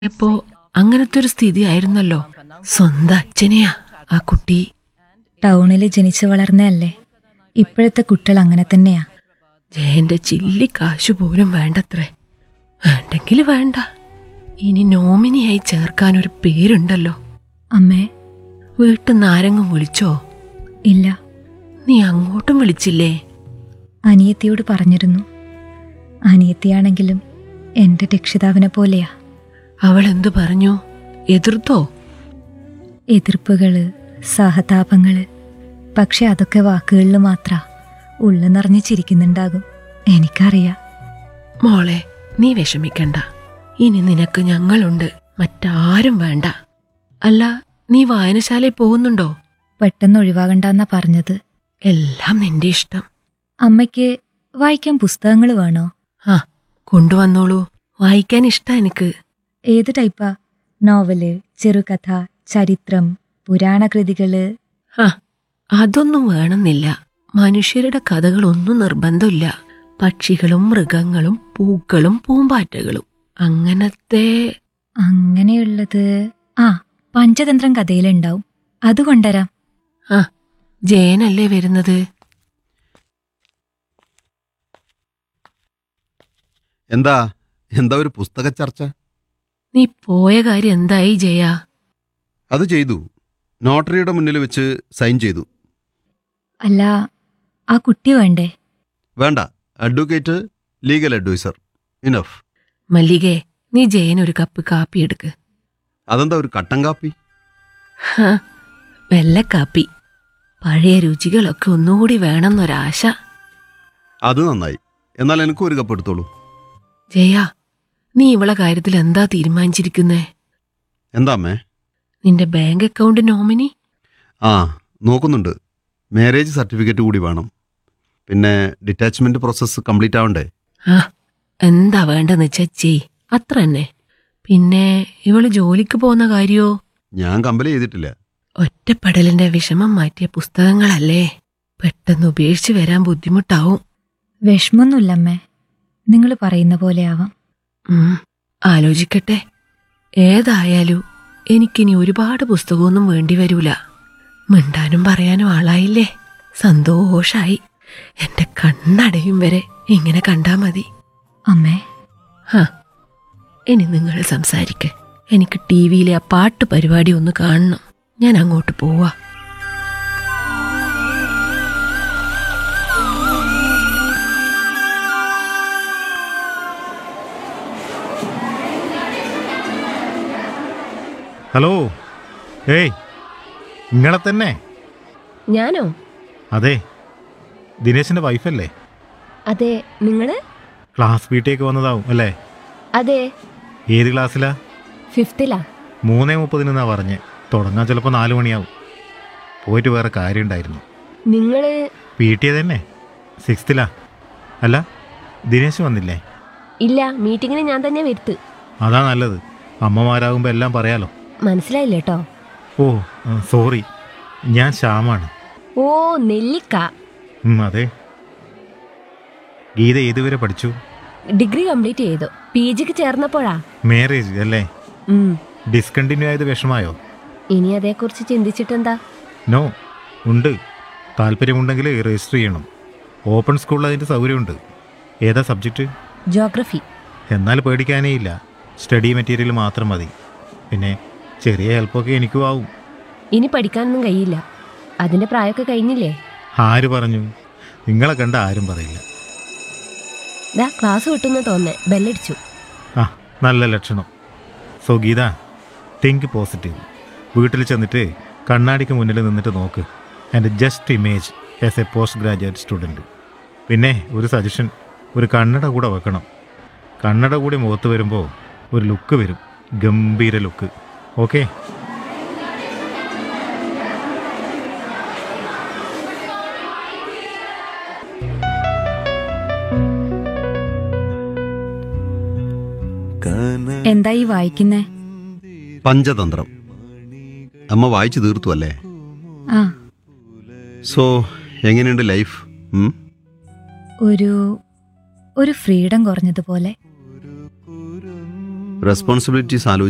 ഇപ്പോ അങ്ങനത്തെ ഒരു സ്ഥിതി ആയിരുന്നല്ലോ സ്വന്തം അച്ഛനെയാ ആ കുട്ടി ടൗണിൽ ജനിച്ചു വളർന്നതല്ലേ ഇപ്പോഴത്തെ കുട്ടികൾ അങ്ങനെ തന്നെയാ ജയന്റെ ചില്ലി കാശു പോലും വേണ്ടത്രേ വേണ്ടെങ്കിൽ വേണ്ട ഇനി നോമിനിയായി ചേർക്കാൻ ഒരു പേരുണ്ടല്ലോ അമ്മേ വീട്ടിൽ നിന്ന് ആരെങ്കിലും വിളിച്ചോ ഇല്ല നീ അങ്ങോട്ടും വിളിച്ചില്ലേ അനിയത്തിയോട് പറഞ്ഞിരുന്നു അനിയത്തിയാണെങ്കിലും എന്റെ രക്ഷിതാവിനെ പോലെയാ അവൾ എന്തു പറഞ്ഞു എതിർത്തോ എതിർപ്പുകള് സഹതാപങ്ങള് പക്ഷെ അതൊക്കെ വാക്കുകളിൽ മാത്ര ഉള്ളു നിറഞ്ഞു ചിരിക്കുന്നുണ്ടാകും എനിക്കറിയാം മോളെ നീ വിഷമിക്കണ്ട ഇനി നിനക്ക് ഞങ്ങളുണ്ട് മറ്റാരും വേണ്ട അല്ല നീ വായനശാലയിൽ പോകുന്നുണ്ടോ പെട്ടെന്ന് ഒഴിവാകണ്ടെന്നാ പറഞ്ഞത് എല്ലാം നിന്റെ ഇഷ്ടം അമ്മയ്ക്ക് വായിക്കാൻ പുസ്തകങ്ങൾ വേണോ ആ കൊണ്ടുവന്നോളൂ വായിക്കാൻ ഇഷ്ടാ എനിക്ക് ഏത് ടൈപ്പാ നോവല് ചെറുകഥ ചരിത്രം പുരാണകൃതികള് ആ അതൊന്നും വേണമെന്നില്ല മനുഷ്യരുടെ കഥകളൊന്നും നിർബന്ധമില്ല പക്ഷികളും മൃഗങ്ങളും പൂക്കളും പൂമ്പാറ്റകളും അങ്ങനത്തെ അങ്ങനെയുള്ളത് ആ പഞ്ചതന്ത്രം കഥയിലുണ്ടാവും അത് കൊണ്ടുവരാം ആ ജയനല്ലേ വരുന്നത് എന്താ എന്താ ഒരു പുസ്തക ചർച്ച നീ പോയ കാര്യം എന്തായി ജയ അത് ചെയ്തു നോട്ടറിയുടെ മുന്നിൽ വെച്ച് സൈൻ ചെയ്തു അല്ല ആ കുട്ടി വേണ്ടേ വേണ്ട അഡ്വക്കേറ്റ് ലീഗൽ അഡ്വൈസർ ഇനഫ് മല്ലികേ നീ ജയനൊരു കപ്പ് കാപ്പി എടുക്ക് അതെന്താ ഒരു കട്ടൻ കാപ്പി ഹ, വെള്ളക്കാപ്പി പഴയ രുചികളൊക്കെ ഒന്നുകൂടി വേണമെന്നൊരാശ അത് നന്നായി എന്നാൽ എനിക്കും ഒരു കപ്പ് എടുത്തോളൂ ജയ നീ ഇവളെ കാര്യത്തിൽ എന്താ തീരുമാനിച്ചിരിക്കുന്നേ എന്താ അമ്മേ നിന്റെ ബാങ്ക് അക്കൗണ്ട് നോമിനി ആ നോക്കുന്നുണ്ട് മാരേജ് സർട്ടിഫിക്കറ്റ് കൂടി വേണം പിന്നെ ഡിറ്റാച്ച്മെന്റ് പ്രോസസ്സ് കംപ്ലീറ്റ് ആവണ്ടേ ആ എന്താ വേണ്ടെന്ന് വെച്ചാ ചെയ് അത്ര തന്നെ പിന്നെ ഇവള് ജോലിക്ക് പോകുന്ന കാര്യോ ഞാൻ കമ്പൽ ചെയ്തിട്ടില്ല ഒറ്റപ്പെടലിന്റെ വിഷമം മാറ്റിയ പുസ്തകങ്ങളല്ലേ പെട്ടെന്ന് ഉപേക്ഷിച്ച് വരാൻ ബുദ്ധിമുട്ടാവും വിഷമൊന്നുമില്ലമ്മേ നിങ്ങൾ പറയുന്ന പോലെ ആവാം ഉം, ആലോചിക്കട്ടെ ഏതായാലും എനിക്കിനി ഒരുപാട് പുസ്തകമൊന്നും വേണ്ടി വരൂല മിണ്ടാനും പറയാനും ആളായില്ലേ സന്തോഷായി എന്റെ കണ്ണടയും വരെ ഇങ്ങനെ കണ്ടാ മതി അമ്മേ ഹാ ഇനി നിങ്ങൾ സംസാരിക്ക എനിക്ക് ടി വിയിലെ ആ പാട്ട് പരിപാടി ഒന്ന് കാണണം ഞാൻ അങ്ങോട്ട് പോവാ ഹലോ ഏയ് നിങ്ങളെ തന്നെ ഞാനോ അതെ ദിനേശിന്റെ വൈഫല്ലേ അതെ നിങ്ങള് ക്ലാസ് വീട്ടിലേക്ക് വന്നതാവും അല്ലേ അതെ ഏത് ക്ലാസ്സിലാ ഫിഫ്തിലാ മൂന്നേ മുപ്പതിനെന്നാ പറഞ്ഞ് തുടങ്ങാൻ ചിലപ്പോൾ നാല് മണിയാവും പോയിട്ട് വേറെ കാര്യമുണ്ടായിരുന്നു നിങ്ങള് പി ടി എ തന്നെ സിക്സ്ത്തിലാ അല്ല ദിനേശ് വന്നില്ലേ ഇല്ല മീറ്റിങ്ങിന് ഞാൻ തന്നെ വരുത്ത് അതാ നല്ലത് അമ്മമാരാകുമ്പോൾ എല്ലാം പറയാലോ മനസ്സിലായില്ല കേട്ടോ ഓ സോറി ഞാൻ ശ്യാമാണ് ഓ നെല്ലിക്ക ഉം, അതെ ഗീത ഏതുവരെ പഠിച്ചു ഡിഗ്രി കംപ്ലീറ്റ് ചെയ്തു പി ജിക്ക് ചേർന്നപ്പോഴാ മാരേജ് അല്ലേ ഉം. ഡിസ്കണ്ടിന്യൂ ആയത് വിഷമായോ ഇനി അതേക്കുറിച്ച് ചിന്തിച്ചിട്ടെന്താ നോ ഉണ്ട് താല്പര്യമുണ്ടെങ്കിൽ രജിസ്റ്റർ ചെയ്യണം ഓപ്പൺ സ്കൂളിൽ അതിൻ്റെ സൗകര്യമുണ്ട് ഏതാ സബ്ജക്റ്റ് ജോഗ്രഫി എന്നാൽ പേടിക്കാനേ ഇല്ല സ്റ്റഡി മെറ്റീരിയൽ മാത്രം മതി പിന്നെ ചെറിയ ഹെൽപ്പൊക്കെ എനിക്കും ആവും ഇനി പഠിക്കാനൊന്നും കഴിയില്ല അതിന്റെ പ്രായമൊക്കെ കഴിഞ്ഞില്ലേ ആര് പറഞ്ഞു നിങ്ങളെ കണ്ട ആരും പറയില്ല ദാ ക്ലാസ് വിട്ടുന്ന് തോന്നേ ബെല്ലടിച്ചു ആ നല്ല ലക്ഷണം സോ ഗീത തിങ്ക് പോസിറ്റീവ് വീട്ടിൽ ചെന്നിട്ട് കണ്ണാടിക്ക് മുന്നിൽ നിന്നിട്ട് നോക്ക് and just image as a post graduate student പിന്നെ ഒരു സജഷൻ ഒരു കണ്ണട കൂടെ വെക്കണം കണ്ണട കൂടി മുഖത്ത് വരുമ്പോൾ ഒരു ലുക്ക് വരും ഗംഭീര ലുക്ക് ഓക്കെ എന്താ ഈ വായിക്കുന്നേ പഞ്ചതന്ത്രം അമ്മ വായിച്ചു തീർത്തു അല്ലേ ആ സോ എങ്ങനെയുണ്ട് ലൈഫ് ഉം? ഒരു ഒരു ഫ്രീഡം കുറഞ്ഞതുപോലെ റെസ്പോൺസിബിലിറ്റീസ് ആലോചിച്ച്